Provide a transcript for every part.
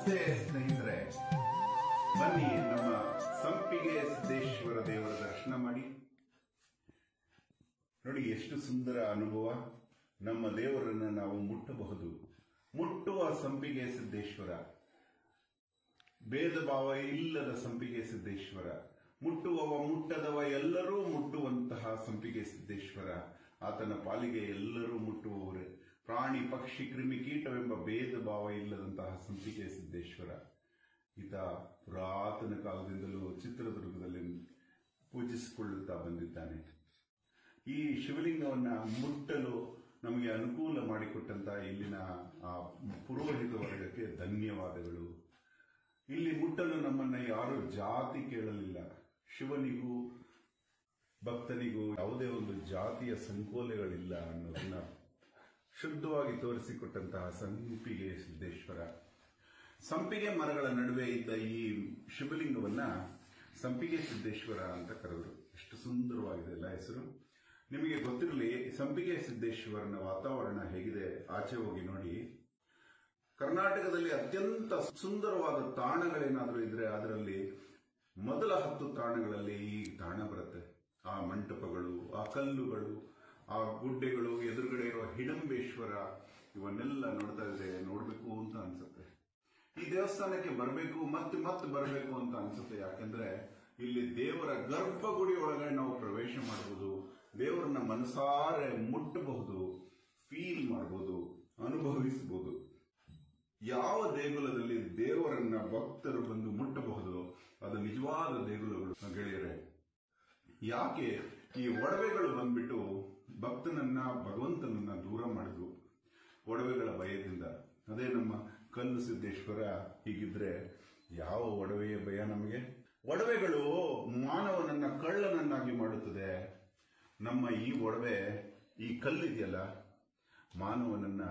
ನಮಸ್ತೆ ಸ್ನೇಹಿತರೆ ಬನ್ನಿ ನಮ್ಮ ಸಂಪಿಗೆ ಸಿದ್ದೇಶ್ವರ ದೇವರ ದರ್ಶನ ಮಾಡಿ ನೋಡಿ ಎಷ್ಟು ಸುಂದರ ಅನುಭವ ನಮ್ಮ ದೇವರನ್ನು ನಾವು ಮುಟ್ಟಬಹುದು ಮುಟ್ಟುವ ಸಂಪಿಗೆ ಸಿದ್ದೇಶ್ವರ ಭೇದ ಭಾವ ಇಲ್ಲದ ಸಂಪಿಗೆ ಸಿದ್ದೇಶ್ವರ ಮುಟ್ಟುವವ ಮುಟ್ಟದವ ಎಲ್ಲರೂ ಮುಟ್ಟುವಂತಹ ಸಂಪಿಗೆ ಸಿದ್ದೇಶ್ವರ ಆತನ ಪಾಲಿಗೆ ಎಲ್ಲರೂ ಮುಟ್ಟುವವರೇ ಪ್ರಾಣಿ ಪಕ್ಷಿ ಕ್ರಿಮಿ ಕೀಟವೆಂಬ ಭೇದ ಭಾವ ಇಲ್ಲದಂತಹ ಸಂಪಿಗೆ ಸಿದ್ದೇಶ್ವರ ಈತ ಪುರಾತನ ಕಾಲದಿಂದಲೂ ಚಿತ್ರದುರ್ಗದಲ್ಲಿ ಪೂಜಿಸಿಕೊಳ್ಳುತ್ತಾ ಬಂದಿದ್ದಾನೆ ಈ ಶಿವಲಿಂಗವನ್ನ ಮುಟ್ಟಲು ನಮಗೆ ಅನುಕೂಲ ಮಾಡಿಕೊಟ್ಟಂತ ಇಲ್ಲಿನ ಆ ಪುರೋಹಿತ ವರ್ಗಕ್ಕೆ ಧನ್ಯವಾದಗಳು ಇಲ್ಲಿ ಮುಟ್ಟಲು ನಮ್ಮನ್ನ ಯಾರು ಜಾತಿ ಕೇಳಲಿಲ್ಲ ಶಿವನಿಗೂ ಭಕ್ತನಿಗೂ ಯಾವುದೇ ಒಂದು ಜಾತಿಯ ಸಂಕೋಲೆಗಳಿಲ್ಲ ಅನ್ನೋದನ್ನ ಶುದ್ಧವಾಗಿ ತೋರಿಸಿಕೊಟ್ಟಂತಹ ಸಂಪಿಗೆ ಸಿದ್ದೇಶ್ವರ ಸಂಪಿಗೆ ಮರಗಳ ನಡುವೆ ಇದ್ದ ಈ ಶಿವಲಿಂಗವನ್ನ ಸಂಪಿಗೆ ಸಿದ್ದೇಶ್ವರ ಅಂತ ಕರೆದರು ಎಷ್ಟು ಸುಂದರವಾಗಿದೆ ಅಲ್ಲ ಹೆಸರು ನಿಮಗೆ ಗೊತ್ತಿರಲಿ ಸಂಪಿಗೆ ಸಿದ್ದೇಶ್ವರನ ವಾತಾವರಣ ಹೇಗಿದೆ ಆಚೆ ಹೋಗಿ ನೋಡಿ ಕರ್ನಾಟಕದಲ್ಲಿ ಅತ್ಯಂತ ಸುಂದರವಾದ ತಾಣಗಳೇನಾದರೂ ಇದ್ರೆ ಅದರಲ್ಲಿ ಮೊದಲ ಹತ್ತು ತಾಣಗಳಲ್ಲಿ ಈ ತಾಣ ಬರುತ್ತೆ ಆ ಮಂಟಪಗಳು ಆ ಕಲ್ಲುಗಳು ಆ ಗುಡ್ಡೆಗಳು ಎದುರುಗಡೆ ಇರುವ ಹಿಡಂಬೇಶ್ವರ ಇವನ್ನೆಲ್ಲ ನೋಡ್ತಾ ಇದ್ರೆ ನೋಡ್ಬೇಕು ಅಂತ ಅನ್ಸುತ್ತೆ ಈ ದೇವಸ್ಥಾನಕ್ಕೆ ಬರಬೇಕು ಮತ್ತೆ ಮತ್ತೆ ಬರಬೇಕು ಅಂತ ಅನ್ಸುತ್ತೆ ಯಾಕಂದ್ರೆ ಇಲ್ಲಿ ದೇವರ ಗರ್ಭಗುಡಿ ಒಳಗಡೆ ನಾವು ಪ್ರವೇಶ ಮಾಡಬಹುದು ದೇವರನ್ನ ಮನಸಾರೆ ಮುಟ್ಟಬಹುದು ಫೀಲ್ ಮಾಡಬಹುದು ಅನುಭವಿಸಬಹುದು ಯಾವ ದೇಗುಲದಲ್ಲಿ ದೇವರನ್ನ ಭಕ್ತರು ಬಂದು ಮುಟ್ಟಬಹುದು ಅದು ನಿಜವಾದ ದೇಗುಲಗಳು ಗೆಳೆಯರೆ ಯಾಕೆ ಈ ಒಡವೆಗಳು ಬಂದ್ಬಿಟ್ಟು ಭಕ್ತನನ್ನ ಭಗವಂತನನ್ನ ದೂರ ಮಾಡಿದ್ವು ಒಡವೆಗಳ ಭಯದಿಂದ ಅದೇ ನಮ್ಮ ಕಲ್ಲು ಸಿದ್ದೇಶ್ವರ ಹೀಗಿದ್ರೆ ಯಾವ ಒಡವೆಯ ಭಯ ನಮಗೆ ಒಡವೆಗಳು ಮಾನವನನ್ನ ಕಳ್ಳನನ್ನಾಗಿ ಮಾಡುತ್ತದೆ ನಮ್ಮ ಈ ಒಡವೆ ಈ ಕಲ್ಲಿದೆಯಲ್ಲ ಮಾನವನನ್ನ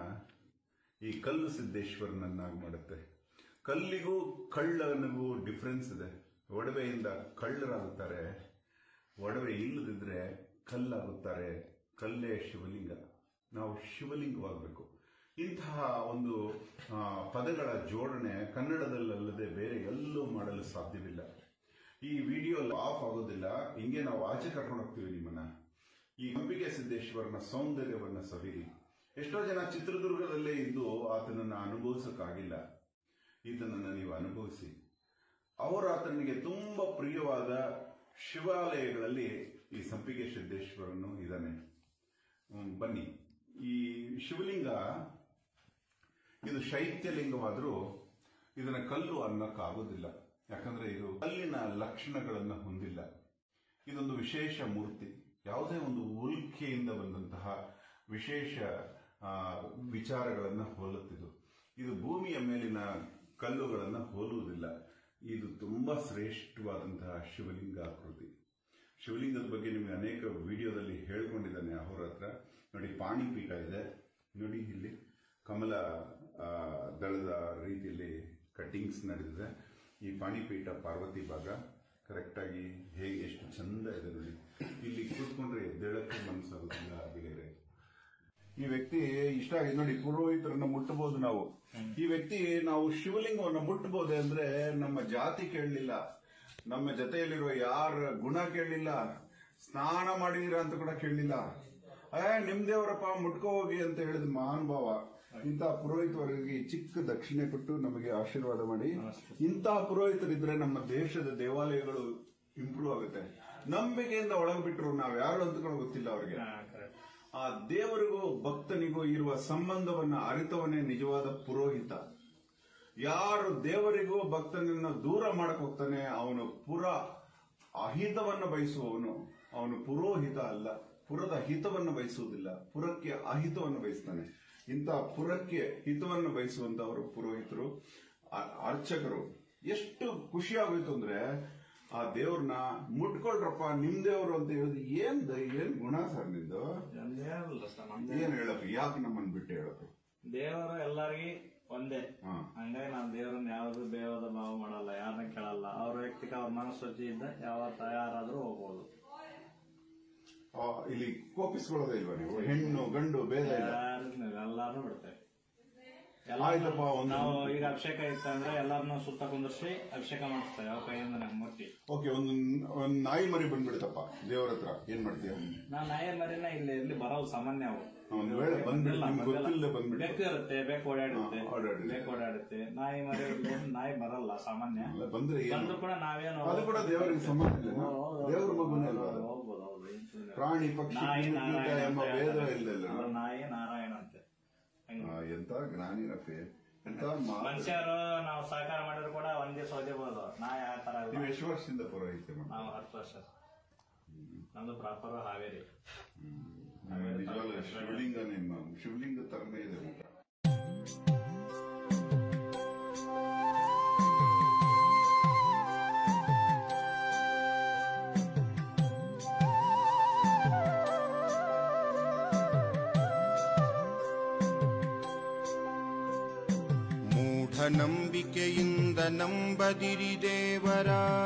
ಈ ಕಲ್ಲು ಸಿದ್ದೇಶ್ವರನನ್ನಾಗಿ ಮಾಡುತ್ತೆ ಕಲ್ಲಿಗೂ ಕಳ್ಳನಿಗೂ ಡಿಫರೆನ್ಸ್ ಇದೆ ಒಡವೆಯಿಂದ ಕಳ್ಳರಾಗುತ್ತಾರೆ ಒಡವೆ ಇಲ್ಲದಿದ್ರೆ ಕಲ್ಲಾಗುತ್ತಾರೆ ಕಲ್ಲೇ ಶಿವಲಿಂಗ ನಾವು ಶಿವಲಿಂಗವಾಗಬೇಕು ಇಂತಹ ಒಂದು ಆ, ಪದಗಳ ಜೋಡಣೆ ಕನ್ನಡದಲ್ಲಲ್ಲದೆ ಬೇರೆ ಎಲ್ಲೂ ಮಾಡಲು ಸಾಧ್ಯವಿಲ್ಲ ಈ ವಿಡಿಯೋ ಆಫ್ ಆಗೋದಿಲ್ಲ ಹಿಂಗೆ ನಾವು ಆಚೆ ಕರ್ಕೊಂಡು ಹೋಗ್ತೀವಿ ನಿಮ್ಮನ್ನ ಈ ಅಂಬಿಕೆ ಸಿದ್ದೇಶ್ವರನ ಸೌಂದರ್ಯವನ್ನ ಸವಿರಿ ಎಷ್ಟೋ ಜನ ಚಿತ್ರದುರ್ಗದಲ್ಲೇ ಇದ್ದು ಆತನನ್ನ ಅನುಭವಿಸಕ್ಕಾಗಿಲ್ಲ ಈತನನ್ನ ನೀವು ಅನುಭವಿಸಿ ಅವರು ಆತನಿಗೆ ತುಂಬಾ ಪ್ರಿಯವಾದ ಶಿವಾಲಯಗಳಲ್ಲಿ ಈ ಸಂಪಿಗೆ ಸಿದ್ದೇಶ್ವರನು ಇದ್ದಾನೆ ಹ್ಮ್, ಬನ್ನಿ ಈ ಶಿವಲಿಂಗ ಇದು ಶೈತ್ಯಲಿಂಗವಾದರೂ ಇದನ್ನ ಕಲ್ಲು ಅನ್ನಕ್ಕಾಗೋದಿಲ್ಲ ಯಾಕಂದ್ರೆ ಇದು ಕಲ್ಲಿನ ಲಕ್ಷಣಗಳನ್ನು ಹೊಂದಿಲ್ಲ ಇದೊಂದು ವಿಶೇಷ ಮೂರ್ತಿ ಯಾವುದೇ ಒಂದು ಉಲ್ಕೆಯಿಂದ ಬಂದಂತಹ ವಿಶೇಷ ಆ, ವಿಚಾರಗಳನ್ನ ಹೋಲುತ್ತಿದ್ದು ಇದು ಭೂಮಿಯ ಮೇಲಿನ ಕಲ್ಲುಗಳನ್ನ ಹೋಲುವುದಿಲ್ಲ ಇದು ತುಂಬಾ ಶ್ರೇಷ್ಠವಾದಂತಹ ಶಿವಲಿಂಗ ಆಕೃತಿ ಶಿವಲಿಂಗದ ಬಗ್ಗೆ ನಿಮಗೆ ಅನೇಕ ವಿಡಿಯೋದಲ್ಲಿ ಹೇಳ್ಕೊಂಡಿದ್ದಾನೆ ಅವ್ರ ಹತ್ರ ನೋಡಿ ಪಾಣಿಪೀಠ ಇದೆ ನೋಡಿ ಇಲ್ಲಿ ಕಮಲ ಆ, ದಳದ ರೀತಿಯಲ್ಲಿ ಕಟ್ಟಿಂಗ್ಸ್ ನಡೆದಿದೆ ಈ ಪಾಣಿಪೀಠ ಪಾರ್ವತಿ ಭಾಗ ಕರೆಕ್ಟ್ ಆಗಿ ಹೇಗೆ ಎಷ್ಟು ಚಂದ ಇದೆ ನೋಡಿ ಇಲ್ಲಿ ಕೂತ್ಕೊಂಡ್ರೆ ಎದ್ದೇಳಕ್ಕೆ ಮನಸ್ಸಾಗುತ್ತಿಲ್ಲ ಬೇರೆ ಈ ವ್ಯಕ್ತಿ ಇಷ್ಟ ಆಗಿದೆ ನೋಡಿ ಪುರೋಹಿತರನ್ನ ಮುಟ್ಟಬಹುದು ನಾವು ಈ ವ್ಯಕ್ತಿ ನಾವು ಶಿವಲಿಂಗವನ್ನ ಮುಟ್ಟಬಹುದೇ ಅಂದ್ರೆ ನಮ್ಮ ಜಾತಿ ಕೇಳಲಿಲ್ಲ ನಮ್ಮ ಜೊತೆಯಲ್ಲಿರುವ ಯಾರ ಗುಣ ಕೇಳಲಿಲ್ಲ ಸ್ನಾನ ಮಾಡಿದೀರಾ ಅಂತ ಕೂಡ ಕೇಳಲಿಲ್ಲ ಏ ನಿಮ್ ದೇವರಪ್ಪ ಮುಟ್ಕೋ ಹೋಗಿ ಅಂತ ಹೇಳಿದ ಮಹಾನುಭಾವ ಇಂತಹ ಪುರೋಹಿತವರಿಗೆ ಈ ಚಿಕ್ಕ ದಕ್ಷಿಣೆ ಕೊಟ್ಟು ನಮಗೆ ಆಶೀರ್ವಾದ ಮಾಡಿ ಇಂತಹ ಪುರೋಹಿತರಿದ್ರೆ ನಮ್ಮ ದೇಶದ ದೇವಾಲಯಗಳು ಇಂಪ್ರೂವ್ ಆಗುತ್ತೆ ನಂಬಿಕೆಯಿಂದ ಒಳಗೆ ಬಿಟ್ರು ನಾವ್ ಯಾರು ಅಂತ ಗೊತ್ತಿಲ್ಲ ಅವ್ರಿಗೆ ಆ ದೇವರಿಗೂ ಭಕ್ತನಿಗೂ ಇರುವ ಸಂಬಂಧವನ್ನ ಅರಿತವನೇ ನಿಜವಾದ ಪುರೋಹಿತ ಯಾರು ದೇವರಿಗೂ ಭಕ್ತನನ್ನ ದೂರ ಮಾಡಕ್ ಹೋಗ್ತಾನೆ ಅವನು ಪುರ ಅಹಿತವನ್ನ ಬಯಸುವವನು ಅವನು ಪುರೋಹಿತ ಅಲ್ಲ ಪುರದ ಹಿತವನ್ನು ಬಯಸುವುದಿಲ್ಲ ಪುರಕ್ಕೆ ಅಹಿತವನ್ನು ಬಯಸ್ತಾನೆ ಇಂತಹ ಪುರಕ್ಕೆ ಹಿತವನ್ನು ಬಯಸುವಂತವರು ಪುರೋಹಿತರು ಅ- ಅರ್ಚಕರು ಎಷ್ಟು ಖುಷಿ ಆಗೋಯ್ತು ಅಂದ್ರೆ ಆ ದೇವ್ರನ್ನ ಮುಟ್ಕೊಳ್ರಪ್ಪ ನಿಮ್ ದೇವ್ರು ಅಂತ ಹೇಳಿದ್ ಏನ್ ದ- ಏನ್ ಗುಣ ಸರ್ ನಿಂದು ನಮ್ದೇನಲ್ಲ ಸರ್ ನಮ್ದೇ ಏನ್ ಹೇಳಪ್ಪ ಯಾಕೆ ನಮ್ಮನ್ ಬಿಟ್ಟು ಹೇಳಪ್ಪ ದೇವರು ಎಲ್ಲಾರ್ಗಿ ಒಂದೇ ಹಾ ಹಂಗಾಗಿ ನಾವು ದೇವರನ್ನ ಯಾವ್ದು ಬೇವದ ಭಾವ ಮಾಡಲ್ಲ ಯಾರನ್ನ ಕೇಳಲ್ಲ ಅವ್ರ ವ್ಯಕ್ತಿಗೆ ಅವ್ರ ಮನಸ್ಸು ಶುಚಿ ಇದ್ದ ಯಾವ ಯಾರಾದ್ರೂ ಹೋಗ್ಬೋದು ಆ, ಇಲ್ಲಿ ಕೋಪಿಸ್ಕೊಳ್ಳೋದೇ ಇಲ್ವಾ ನೀವು ಹೆಣ್ಣು ಗಂಡು ಭೇದ ಇಲ್ಲ ಯಾರು ಎಲ್ಲಾರು ಬಿಡ್ತೇವೆ ಎಲ್ಲ ಆಯ್ತಪ್ಪ ಒಂದು ನಾವು ಈಗ ಅಭಿಷೇಕ ಇತ್ತಂದ್ರೆ ಎಲ್ಲಾರನ್ನೂ ಸುತ್ತ ಕುಂದಿರ್ಸಿ ಅಭಿಷೇಕ ಮಾಡಿಸ್ತೇವೆ ಯಾವ ಕೈಯಿಂದ ನಮ್ಮ ಮೂರ್ತಿ ಓಕೆ ಒಂದು ಒಂದು ನಾಯಿ ಮರಿ ಬಂದ್ಬಿಡ್ತಪ್ಪ ದೇವರ ಹತ್ರ ಏನ್ ಮಾಡ್ತೀಯ ನಾ ನಾಯ ಮರಿನ ಇಲ್ಲಿ ಇಲ್ಲಿ ಬರೋವು ಸಾಮಾನ್ಯ ಅವು ಒಂದ್ ವೇಳೆ ಬಂದ್ಬಿಟ್ಟು ಬಂದಿಲ್ಲ, ನಿಮ್ಗೆ ಬಂದಿಲ್ಲ. ಗೊತ್ತಿಲ್ಲದೆ ಬಂದ್ಬಿಟ್ಟು ಬೆಕ್ಕು ಇರುತ್ತೆ ಬೇಕು ಓಡಾಡುತ್ತೆ ಹಾ, ಓಡಾಡುತ್ತೆ. ಬೇಕು ಓಡಾಡುತ್ತೆ ನಾಯಿ ಮರಿ ಇಲ್ಲಿ ನಾಯಿ ಬರಲ್ಲ ಸಾಮಾನ್ಯ ಅಲ್ಲ, ಬಂದ್ರೆ ಏನು ಬಂದ್ರು ಕೂಡ ನಾವೇನು ಅದು ಕೂಡ ದೇವರಿಗೆ ಸಂಬಂಧ ಇಲ್ಲ ಹೌದು, ದೇವರ ಮಗುನೇ ಅಲ್ವಾ ಅದು? ಹೋಗ್ಬೋದು ಹೌದು ಏನ್ ತೊಂದ್ರೆ ಇಲ್ಲ. ಪ್ರಾಣಿ ಪಕ್ಷಿ ನಾಯಿ ಕ್ರಿಮಿಕೀಟ ನಾರಾಯಣ ಎಂಬ ಅಂತ ಭೇದ ಹೇಳ್ತಾರೆ. ಇಲ್ಲಲ್ಲ ಅದು ನಾಯಿ ನಾರಾಯಣ ಅಂತೆ ಹಂಗೆ. ಆ, ಎಂತ ಜ್ಞಾನಿರಪ್ಪೆ ಎಂತ ಮಾತು. ಮನುಷ್ಯರು ನಾವು ಸಹಕಾರ ಮಾಡಿದ್ರು ಕೂಡ ಒಂದ್ ದಿವಸ ಓದಿಬಹುದು ನಾಯಿ ಆ ತರ ಇಲ್ಲ. ನೀವು ಎಷ್ಟು ವರ್ಷದಿಂದ ಪುರೋಹಿತೆ ಮಾಡಿ ನಾವು ಹತ್ತು ವರ್ಷ ನಮ್ದು ಪ್ರಾಪರ್ ಹಾವೇರಿ ನಿಜವಾಗ್ಲೂ ಶಿವಲಿಂಗ ನಿಮ್ಮ ಶಿವಲಿಂಗ ತರನೇ ಇದೆ ಮುಖ ಮೂಢನಂಬಿಕೆಯಿಂದ ನಂಬದಿರಿ ದೇವರ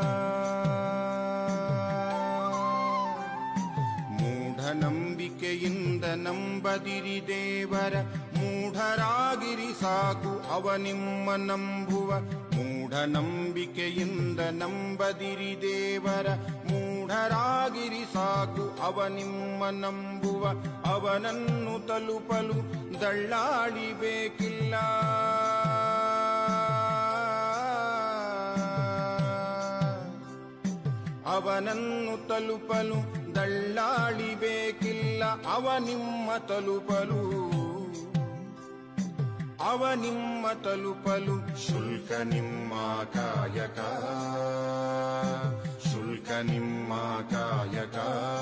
ಮೂಢನಂಬಿಕೆಯಿಂದ ನಂಬದಿರಿ ದೇವರ ಮೂಢರಾಗಿರಿ ಸಾಕು ಅವ ನಿಮ್ಮ ನಂಬುವ ಮೂಢನಂಬಿಕೆಯಿಂದ ನಂಬದಿರಿ ದೇವರ ಮೂಢರಾಗಿರಿ ಸಾಕು ಅವ ನಿಮ್ಮ ನಂಬುವ ಅವನನ್ನು ತಲುಪಲು ದಳ್ಳಾಳಿ ಬೇಕಿಲ್ಲ ಅವನನ್ನು ತಲುಪಲು ದಳ್ಳಾಳಿ ಬೇಕಿಲ್ಲ ಅವ ನಿಮ್ಮ ತಲುಪಲು ಅವ ನಿಮ್ಮ ತಲುಪಲು ಶುಲ್ಕ ನಿಮ್ಮ ಕಾಯಕ ಶುಲ್ಕ ನಿಮ್ಮ ಕಾಯಕ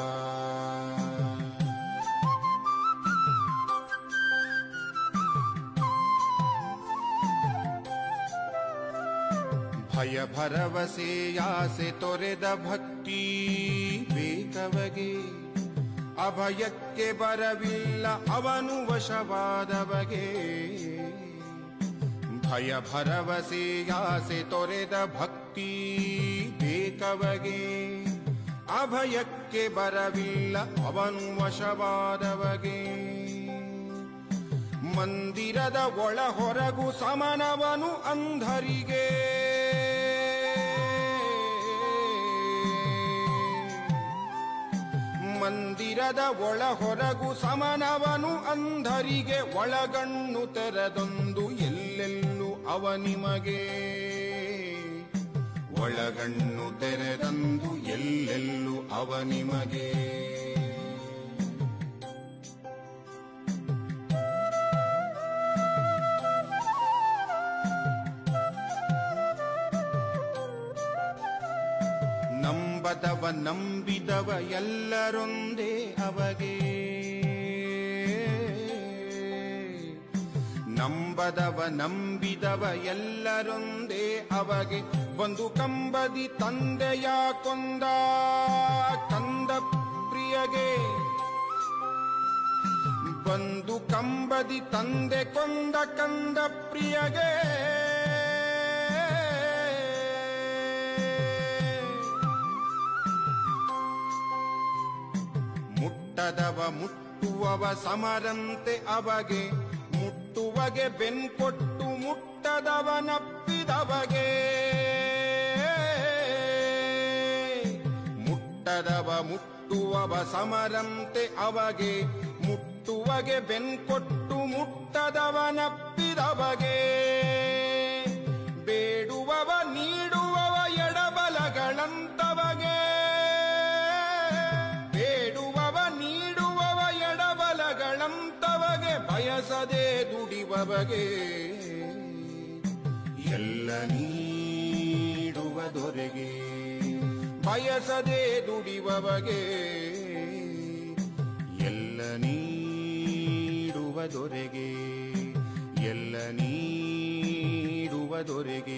ಭಯ ಭರವಸೆಯಾಸೆ ತೊರೆದ ಭಕ್ತಿ ಬೇಕವಗೆ ಅಭಯಕ್ಕೆ ಬರವಿಲ್ಲ ಅವನು ವಶವಾದವಗೆ ಭಯ ಭರವಸೆಯಾಸೆ ತೊರೆದ ಭಕ್ತಿ ಬೇಕವಗೆ ಅಭಯಕ್ಕೆ ಬರವಿಲ್ಲ ಅವನು ವಶವಾದವಗೆ ಮಂದಿರದ ಒಳ ಹೊರಗು ಸಮನವನು ಅಂಧರಿಗೆ ಮಂದಿರದ ಒಳ ಹೊರಗು ಸಮನವನು ಅಂಧರಿಗೆ ಒಳಗಣ್ಣು ತೆರೆದೊಂದು ಎಲ್ಲೆಲ್ಲೂ ಅವ ನಿಮಗೆ ಒಳಗಣ್ಣು ತೆರೆದಂದು ಎಲ್ಲೆಲ್ಲೂ ಅವ ನಿಮಗೆ ನಂಬದವ ನಂಬಿದವ ಎಲ್ಲರೊಂದೇ ಅವಗೆ ನಂಬದವ ನಂಬಿದವ ಎಲ್ಲರೊಂದೇ ಅವಗೆ ಒಂದು ಕಂಬದಿ ತಂದೆಯ ಕೊಂದ ಕಂದ ಪ್ರಿಯಗೆ ಬಂದು ಕಂಬದಿ ತಂದೆ ಕೊಂದ ಕಂದ ಪ್ರಿಯಗೆ ಮುಟ್ಟದವ ಮುಟ್ಟುವವ ಸಮರಂತೆ ಅವಗೆ ಮುಟ್ಟುವಗೆ ಬೆನ್ಕೊಟ್ಟು ಮುಟ್ಟದವ ನಪ್ಪಿದವಗೆ ಮುಟ್ಟದವ ಮುಟ್ಟುವವ ಸಮರಂತೆ ಅವಗೆ ಮುಟ್ಟುವಗೆ ಬೆನ್ಕೊಟ್ಟು ಮುಟ್ಟದವ ನಪ್ಪಿದವಗೆ ಬೇಡುವವ ನೀಡುವವ ಎಡಬಲಗಳಂತವಗೆ ಬೇಡುವವ ನೀಡುವವ ಎಡಬಲಗಳಂತವಗೆ ಬಯಸದೆ ದುಡಿವವಗೆ ಎಲ್ಲ ನೀಡುವ ದೊರೆಗೆ ಬಯಸದೆ ದುಡಿವವಗೆ ಎಲ್ಲ ನೀಡುವ ದೊರೆಗೆ ಎಲ್ಲ ನೀಡುವ ದೊರೆಗೆ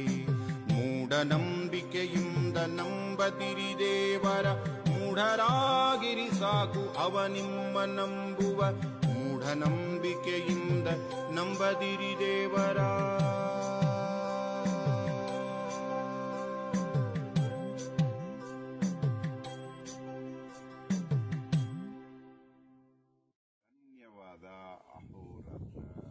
ಮೂಢನಂಬಿಕೆಯಿಂದ ನಂಬದಿರಿ ದೇವರ ಮೂಢರಾಗಿರಿ ಸಾಕು ಅವ ನಿಮ್ಮ ನಂಬುವ ಮೂಢನಂಬಿಕೆಯಿಂದ ನಂಬದಿರಿ ದೇವರ ಧನ್ಯವಾದ ಅಹೋರಾತ್ರ